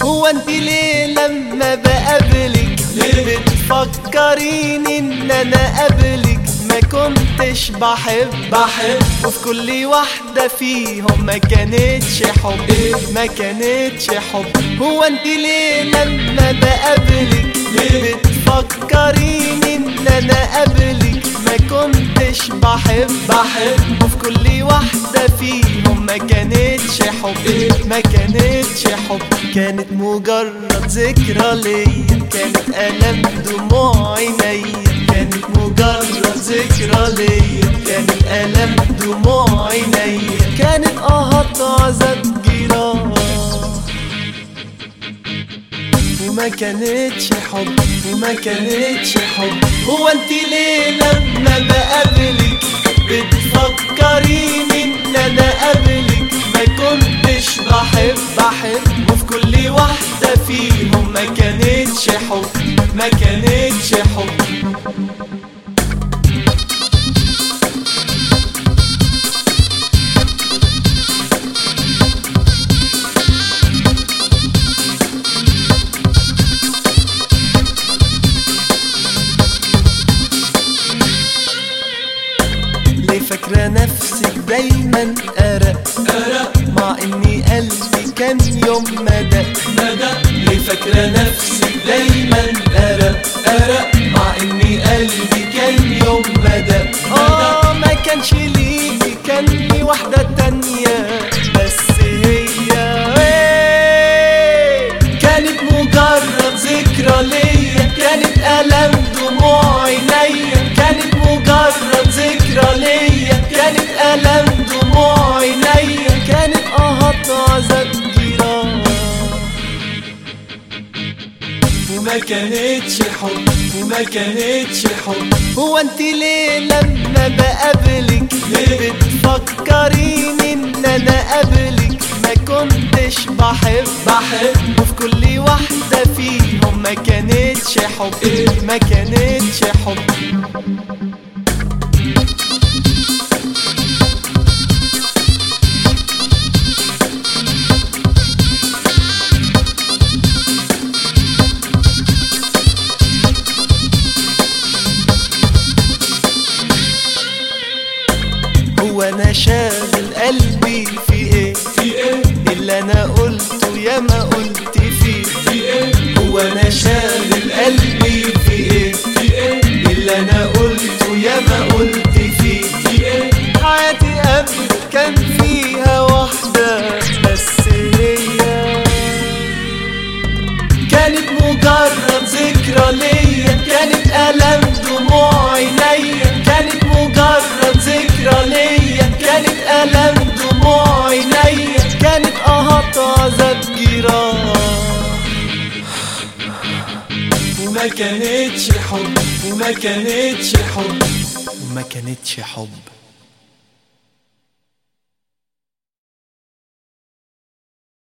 هو انت ليه لما بقابلك ليه؟ بتفكريني ان انا قبلك ما كنتش بحب بحب وفي كل واحدة فيهم ما كانتش حب إيه؟ ما كانتش حب هو انت ليه لما بقابلك ليه؟ بتفكريني ان انا قبلك ما كنتش بحب بحب وفي كل واحدة فيهم ما كانتش حب إيه؟ ما كانتش حب كانت مجرد ذكرى ليا كانت ألم دموع عينيا كانت مجرد ذكرى ليا كانت ألم دموع عينيا كانت قهط عذاب جراح وما كانتش حب وما كانتش حب هو انت ليه لما بقابلك بتفكريني ان انا قبلك ما كنتش بحب بحب وفي كل واحدة فيهم ما كانتش حب ما كانتش حب ليه فاكرة نفسك دايما أرق أرق مع اني قلبي كان يوم ما دق ندى ليه فاكرة نفسك دايما أرق أرق مع اني قلبي كان يوم ما دق اه ما كانش ليكي كان لي واحدة تانية بس هي إيه، كانت مجرد ذكرى ليا كانت ألم دموع عينيا كانت مجرد ذكرى ليا كانت ألم دموع عينيا كانت قهط عذاب جراح وما كانتش حب وما كانتش حب هو انت ليه لما بقابلك ليه؟ بتفكريني ان انا قبلك ما كنتش بحب بحب وفي كل واحدة فيهم ما كانتش حب إيه؟ ما كانتش حب هو انا شاغل قلبي في ايه في إيه اللي انا قلته يا ما قلت فيه في إيه هو انا شاغل قلبي في ايه في إيه اللي انا قلته يا ما قلت فيه في إيه حياتي قبل كان فيها واحدة بس هي كانت مجرد ذكرى ليا كانت ألم دموع عينيا كانت مجرد ذكرى ليا كانت ألم دموع عينيا كانت قهط عذاب جراح وما كانتش حب وما كانتش حب وما كانتش حب